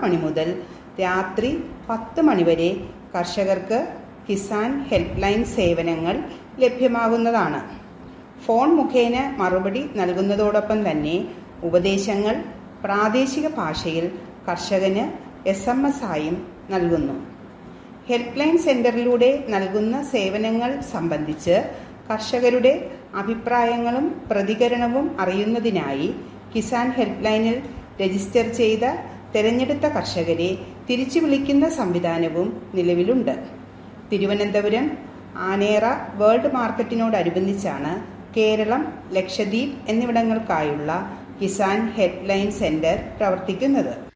മണി മുതൽ രാത്രി പത്ത് മണിവരെ കർഷകർക്ക് കിസാൻ ഹെൽപ്പ് ലൈൻ സേവനങ്ങൾ ലഭ്യമാകുന്നതാണ് ഫോൺ മുഖേന മറുപടി നൽകുന്നതോടൊപ്പം തന്നെ ഉപദേശങ്ങൾ പ്രാദേശിക ഭാഷയിൽ കർഷകന് എസ് എം എസ് ആയും നൽകുന്നു ഹെൽപ്പ് ലൈൻ സെന്ററിലൂടെ നൽകുന്ന സേവനങ്ങൾ സംബന്ധിച്ച് കർഷകരുടെ അഭിപ്രായങ്ങളും പ്രതികരണവും അറിയുന്നതിനായി കിസാൻ ഹെൽപ്പ് ലൈനിൽ രജിസ്റ്റർ ചെയ്ത തെരഞ്ഞെടുത്ത കർഷകരെ തിരിച്ചു വിളിക്കുന്ന സംവിധാനവും നിലവിലുണ്ട് തിരുവനന്തപുരം ആനേറ വേൾഡ് മാർക്കറ്റിനോടനുബന്ധിച്ചാണ് കേരളം ലക്ഷദ്വീപ് എന്നിവിടങ്ങൾക്കായുള്ള കിസാൻ ഹെൽപ്പ് ലൈൻ സെന്റർ പ്രവർത്തിക്കുന്നത്